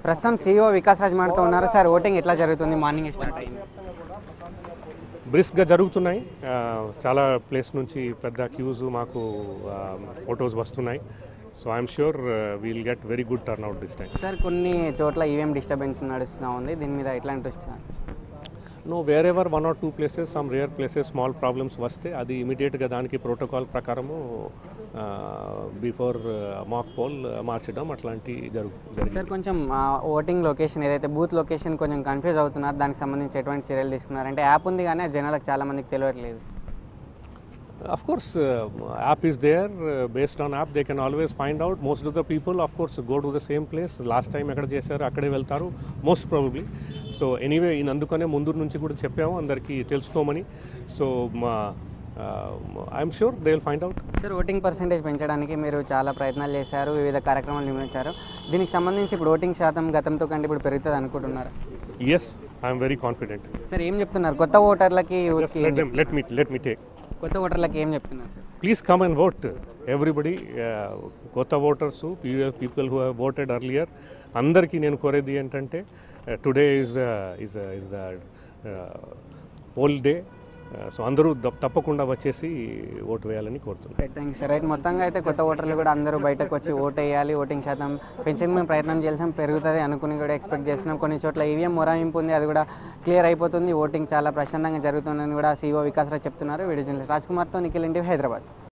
ప్రస్తుతం సీఈఓ వికాస్ రాజ్ మనతో ఉన్నారు సార్ ఓటింగ్ ఎట్లా జరుగుతుంది మార్నింగ్ స్టార్ట్ అయింది బ్రిస్క్గా జరుగుతున్నాయి ఆ, చాలా ప్లేస్ నుంచి పెద్ద క్యూస్ మాకు ఫొటోస్ వస్తున్నాయి so I'm sure we'll get very good turn out this time sir కొన్ని చోట్ల ఈవీఎం డిస్టర్బెన్స్ నడుస్తూ ఉంది దీని మీద ఎట్లా అనిపిస్తుంది nowhere ever one or two places some rare places small problems వస్తే అది ఇమీడియట్గా దానికి ప్రోటోకాల్ ప్రకారము బిఫోర్ మాక్ పోల్ మార్చడం అట్లాంటి జరుగు జరిగింది సార్ కొంచెం ఓటింగ్ లొకేషన్ ఏదైతే బూత్ లొకేషన్ కొంచెం కన్ఫ్యూజ్ అవుతున్నారు దానికి సంబంధించి ఎటువంటి చర్యలు తీసుకున్నారు అంటే యాప్ ఉంది కానీ అది జనాలకు చాలా మందికి తెలియట్లేదు Of course, uh, app is there. Uh, based on app, they can always find out. Most of the people, of course, go to the same place. Last time ఎక్కడ చేశారు అక్కడే వెళ్తారు మోస్ట్ ప్రాబబ్లీ సో ఎనీవే ఈయన అందుకనే ముందు నుంచి కూడా చెప్పాము అందరికీ తెలుసుకోమని సో మా I'm sure they will find out sir voting percentage పెంచడానికి మీరు చాలా ప్రయత్నాలు చేశారు వివిధ కార్యక్రమాలు నిర్వహించారు దీనికి సంబంధించి ఇప్పుడు ఓటింగ్ శాతం గతంతో కంటే ఇప్పుడు పెరుగుతుంది అనుకుంటున్నారు yes I'm very confident sir ఏం చెప్తున్నారు కొత్త ఓటర్లకి యూత్కి let let me let me take కొత్త ఓటర్లకి ఏం చెప్తున్నారు sir please come and vote everybody కొత్త voters people who have voted earlier అందరికీ నేను కోరేది ఏంటంటే today is is is the poll day so అందరూ ద- తప్పకుండా వచ్చేసి ఓటు వేయాలని కోరుతున్నాను రైట్ థ్యాంక్ సార్ రైట్ మొత్తంగా అయితే కొత్త ఓటర్లు కూడా అందరూ బయటకు వచ్చి ఓట్ వేయాలి ఓటింగ్ శాతం పెంచేందుకు మేము ప్రయత్నం చేసాం పెరుగుతుంది అనుకుని కూడా ఎక్స్పెక్ట్ చేస్తున్నాం కొన్ని చోట్ల ఈవీఎం మొరాయింపు ఉంది అది కూడా క్లియర్ అయిపోతుంది ఓటింగ్ చాలా ప్రశాంతంగా జరుగుతుందని కూడా సీఓ వికాస్ రాజ్ చెప్తున్నారు వీడియో జర్నలిస్ట్ రాజ్ కుమార్తో నిఖిల్ ఇంటి హైదరాబాద్